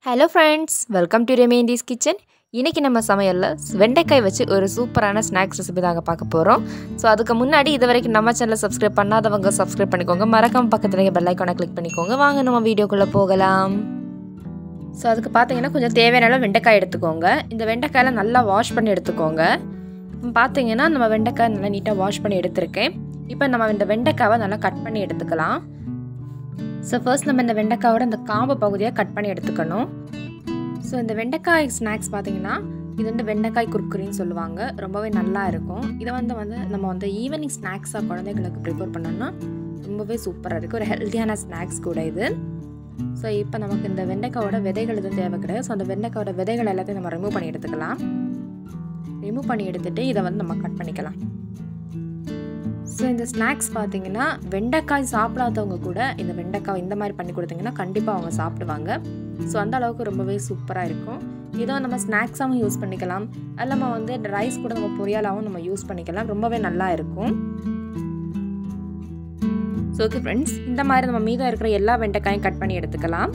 hello friends welcome to Remandis kitchen இன்றைக்கி நம்ம சமையலில் வெண்டைக்காய் வச்சு ஒரு சூப்பரான ஸ்நாக்ஸ் ரெசிபி தாங்க பார்க்க போகிறோம் ஸோ அதுக்கு முன்னாடி இது வரைக்கும் நம்ம சேனலை சப்ஸ்கிரைப் பண்ணாதவங்க சப்ஸ்கிரைப் பண்ணிக்கோங்க மறக்காம பக்கத்தில் பெல் ஐக்கானை கிளிக் பண்ணிக்கோங்க வாங்க நம்ம வீடியோக்குள்ளே போகலாம் ஸோ அதுக்கு பார்த்தீங்கன்னா கொஞ்சம் தேவையான அளவு வெண்டைக்காய் எடுத்துக்கோங்க இந்த வெண்டைக்காயில் நல்லா வாஷ் பண்ணி எடுத்துக்கோங்க இப்போ பார்த்தீங்கன்னா நம்ம வெண்டைக்காய் நல்லா நீட்டாக வாஷ் பண்ணி எடுத்திருக்கேன் இப்போ நம்ம இந்த வெண்டைக்காவை நல்லா கட் பண்ணி எடுத்துக்கலாம் ஸோ ஃபர்ஸ்ட் நம்ம இந்த வெண்டைக்காயோட இந்த காம்பு பகுதியை கட் பண்ணி எடுத்துக்கணும் ஸோ இந்த வெண்டைக்காய் ஸ்நாக்ஸ் பார்த்தீங்கன்னா இது வந்து வெண்டைக்காய் குர்குரின்னு சொல்லுவாங்க ரொம்பவே நல்லா இருக்கும் இதை வந்து வந்து நம்ம வந்து ஈவினிங் ஸ்நாக்ஸாக குழந்தைங்களுக்கு ப்ரிப்பேர் பண்ணோம்னா ரொம்பவே சூப்பராக இருக்குது ஒரு ஹெல்த்தியான ஸ்நாக்ஸ் கூட இது ஸோ இப்போ நமக்கு இந்த வெண்டைக்காயோட விதைகள் எதுவும் தேவை கிடையாது ஸோ அந்த வெண்டைக்காயோட விதைகள் எல்லாத்தையும் நம்ம ரிமூவ் பண்ணி எடுத்துக்கலாம் ரிமூவ் பண்ணி எடுத்துகிட்டு இதை வந்து நம்ம கட் பண்ணிக்கலாம் ஸோ இந்த ஸ்நாக்ஸ் பார்த்தீங்கன்னா வெண்டைக்காய் சாப்பிடாதவங்க கூட இந்த வெண்டைக்காய் இந்த மாதிரி பண்ணி கொடுத்தீங்கன்னா கண்டிப்பாக அவங்க சாப்பிடுவாங்க ஸோ அந்த அளவுக்கு ரொம்பவே சூப்பராக இருக்கும் இதோ நம்ம ஸ்நாக்ஸாகவும் யூஸ் பண்ணிக்கலாம் அது நம்ம வந்து ரைஸ் கூட நம்ம பொரியலாகவும் நம்ம யூஸ் பண்ணிக்கலாம் ரொம்பவே நல்லா இருக்கும் ஸோ ஓகே ஃப்ரெண்ட்ஸ் இந்த மாதிரி நம்ம மீதம் இருக்கிற எல்லா வெண்டைக்காயும் கட் பண்ணி எடுத்துக்கலாம்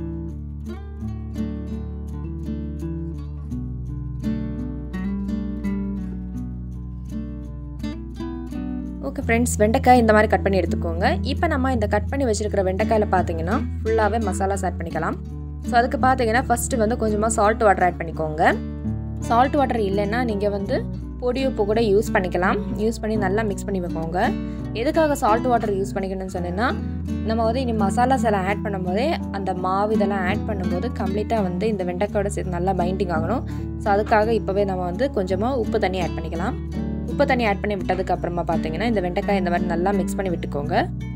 ஓகே ஃப்ரெண்ட்ஸ் வெண்டைக்காய் இந்த மாதிரி கட் பண்ணி எடுத்துக்கோங்க இப்போ நம்ம இந்த கட் பண்ணி வச்சுருக்கிற வெண்டைக்காயில் பார்த்தீங்கன்னா ஃபுல்லாகவே மசாலாஸ் ஆட் பண்ணிக்கலாம் ஸோ அதுக்கு பார்த்தீங்கன்னா ஃபஸ்ட்டு வந்து கொஞ்சமாக சால்ட் வாட்டர் ஆட் பண்ணிக்கோங்க சால்ட் வாட்டர் இல்லைன்னா நீங்கள் வந்து பொடி உப்பு கூட யூஸ் பண்ணிக்கலாம் யூஸ் பண்ணி நல்லா மிக்ஸ் பண்ணி வைக்கோங்க எதுக்காக சால்ட் வாட்டர் யூஸ் பண்ணிக்கணும்னு சொன்னீங்கன்னா நம்ம வந்து இனி மசாலாஸ் எல்லாம் ஆட் பண்ணும்போதே அந்த மாவு இதெல்லாம் ஆட் பண்ணும்போது கம்ப்ளீட்டாக வந்து இந்த வெண்டைக்காயோட சேர்த்து நல்லா பைண்டிங் ஆகணும் ஸோ அதுக்காக இப்போவே நம்ம வந்து கொஞ்சமாக உப்பு தண்ணி ஆட் பண்ணிக்கலாம் உப்பு தண்ணி ஆட் பண்ணி விட்டதுக்கு அப்புறமா பார்த்தீங்கன்னா இந்த வெண்டைக்காய் இந்த மாதிரி நல்லா மிக்ஸ் பண்ணி விட்டுக்கோங்க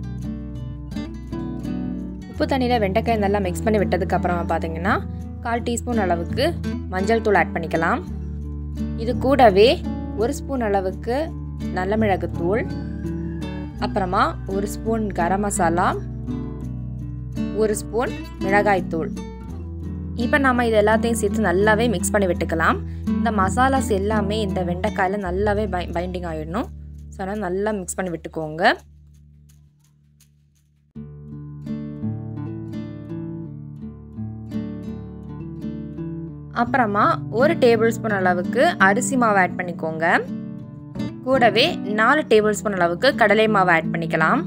உப்பு தண்ணியில் வெண்டைக்காய் நல்லா மிக்ஸ் பண்ணி விட்டதுக்கு அப்புறமா பார்த்தீங்கன்னா கால் டீஸ்பூன் அளவுக்கு மஞ்சள் தூள் ஆட் பண்ணிக்கலாம் இது கூடவே ஒரு ஸ்பூன் அளவுக்கு நல்ல மிளகு தூள் அப்புறமா ஒரு ஸ்பூன் கரம் மசாலா ஒரு ஸ்பூன் மிளகாய் தூள் இப்போ நம்ம இது எல்லாத்தையும் சேர்த்து நல்லாவே மிக்ஸ் பண்ணி விட்டுக்கலாம் இந்த மசாலாஸ் எல்லாமே இந்த வெண்டைக்காயில் நல்லாவே பை பைண்டிங் ஆகிடணும் ஸோ அதனால் நல்லா மிக்ஸ் பண்ணி விட்டுக்கோங்க அப்புறமா ஒரு டேபிள் ஸ்பூன் அளவுக்கு அரிசி மாவு ஆட் பண்ணிக்கோங்க கூடவே நாலு டேபிள் ஸ்பூன் அளவுக்கு கடலை மாவு ஆட் பண்ணிக்கலாம்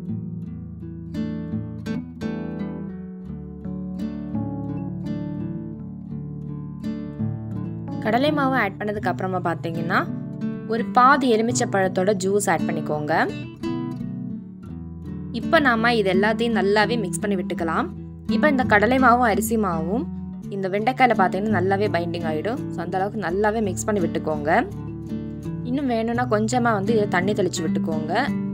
கடலை மாவு ஆட் பண்ணதுக்கு அப்புறமா பார்த்தீங்கன்னா ஒரு பாதி எலுமிச்சை பழத்தோட ஜூஸ் ஆட் பண்ணிக்கோங்க இப்போ நாம் இது எல்லாத்தையும் நல்லாவே மிக்ஸ் பண்ணி விட்டுக்கலாம் இப்போ இந்த கடலை மாவும் அரிசி மாவும் இந்த வெண்டைக்காயில் பார்த்தீங்கன்னா நல்லாவே பைண்டிங் ஆகிடும் ஸோ அந்த அளவுக்கு நல்லாவே மிக்ஸ் பண்ணி விட்டுக்கோங்க இன்னும் வேணும்னா கொஞ்சமாக வந்து இதை தண்ணி தெளித்து விட்டுக்கோங்க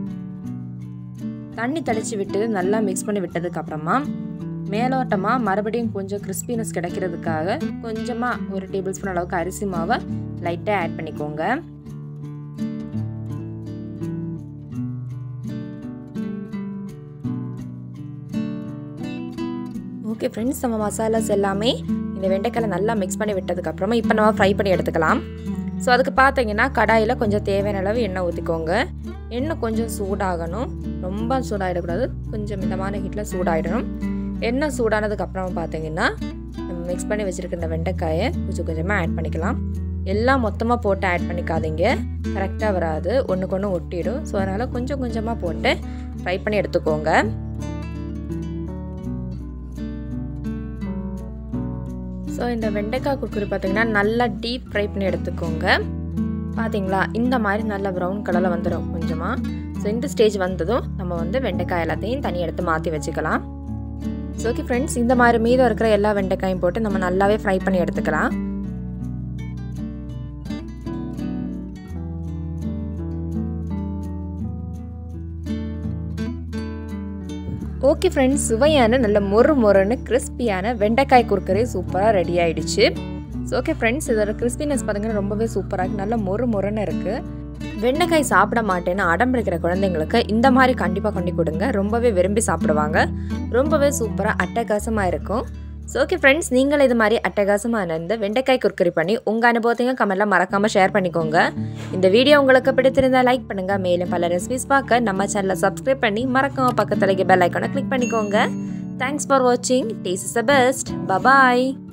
தண்ணி தெளித்து விட்டு நல்லா மிக்ஸ் பண்ணி விட்டதுக்கு அப்புறமா மேலோட்டமாக மறுபடியும் கொஞ்சம் கிறிஸ்பினஸ் கிடைக்கிறதுக்காக கொஞ்சமாக ஒரு டேபிள் ஸ்பூன் அளவுக்கு அரிசி மாவை லைட்டாக ஆட் பண்ணிக்கோங்க ஓகே ஃப்ரெண்ட்ஸ் நம்ம மசாலாஸ் எல்லாமே இந்த வெண்டைக்காயில் நல்லா மிக்ஸ் பண்ணி விட்டதுக்கப்புறமா இப்போ நம்ம ஃப்ரை பண்ணி எடுத்துக்கலாம் ஸோ அதுக்கு பார்த்தீங்கன்னா கடாயில் கொஞ்சம் தேவையான அளவு எண்ணெய் ஊற்றிக்கோங்க எண்ணெய் கொஞ்சம் சூடாகணும் ரொம்ப சூடாகிடக்கூடாது கொஞ்சம் மிதமான ஹீட்டில் சூடாகிடணும் எண்ணெய் சூடானதுக்கு அப்புறமா பார்த்தீங்கன்னா நம்ம மிக்ஸ் பண்ணி வச்சுருக்க இந்த வெண்டைக்காயை கொஞ்சம் கொஞ்சமாக ஆட் பண்ணிக்கலாம் எல்லாம் மொத்தமாக போட்டு ஆட் பண்ணிக்காதீங்க கரெக்டாக வராது ஒன்றுக்கு ஒன்று ஒட்டிடும் ஸோ அதனால் கொஞ்சம் கொஞ்சமாக போட்டு ஃப்ரை பண்ணி எடுத்துக்கோங்க ஸோ இந்த வெண்டைக்காய் குக்குரி பார்த்தீங்கன்னா நல்லா டீப் ஃப்ரை பண்ணி எடுத்துக்கோங்க பார்த்தீங்களா இந்த மாதிரி நல்லா ப்ரௌன் கலரில் வந்துடும் கொஞ்சமாக ஸோ இந்த ஸ்டேஜ் வந்ததும் நம்ம வந்து வெண்டைக்காய் எல்லாத்தையும் தனி எடுத்து மாற்றி வச்சுக்கலாம் ஸோ ஓகே ஃப்ரெண்ட்ஸ் இந்த மாதிரி மீதம் இருக்கிற எல்லா வெண்டைக்காயும் போட்டு நம்ம நல்லாவே ஃப்ரை பண்ணி எடுத்துக்கலாம் ஓகே ஃப்ரெண்ட்ஸ் சுவையான நல்ல மொறு மொறுன்னு கிறிஸ்பியான வெண்டைக்காய் குறுக்கறே சூப்பராக ரெடி ஆகிடுச்சு ஸோ ஓகே ஃப்ரெண்ட்ஸ் இதோட கிறிஸ்பினஸ் பார்த்தீங்கன்னா ரொம்பவே சூப்பராக நல்ல மொறு மொறுன்னு இருக்குது வெண்டைக்காய் சாப்பிட மாட்டேன்னு அடம் பிடிக்கிற குழந்தைங்களுக்கு இந்த மாதிரி கண்டிப்பாக கொண்டு கொடுங்க ரொம்பவே விரும்பி சாப்பிடுவாங்க ரொம்பவே சூப்பராக அட்டகாசமாக இருக்கும் ஸோ ஓகே ஃப்ரெண்ட்ஸ் நீங்கள் இது மாதிரி அட்டகாசமாக இந்த வெண்டைக்காய் குர்க்கரி பண்ணி உங்கள் அனுபவத்தையும் கமெண்ட்டில் மறக்காமல் ஷேர் பண்ணிக்கோங்க இந்த வீடியோ உங்களுக்கு பிடித்திருந்தால் லைக் பண்ணுங்கள் மேலும் பல ரெசிபிஸ் பார்க்க நம்ம சேனலை சப்ஸ்கிரைப் பண்ணி மறக்காம பக்கத்தில் பெல் ஐக்கானை கிளிக் பண்ணிக்கோங்க தேங்க்ஸ் ஃபார் வாட்சிங் taste is the best bye bye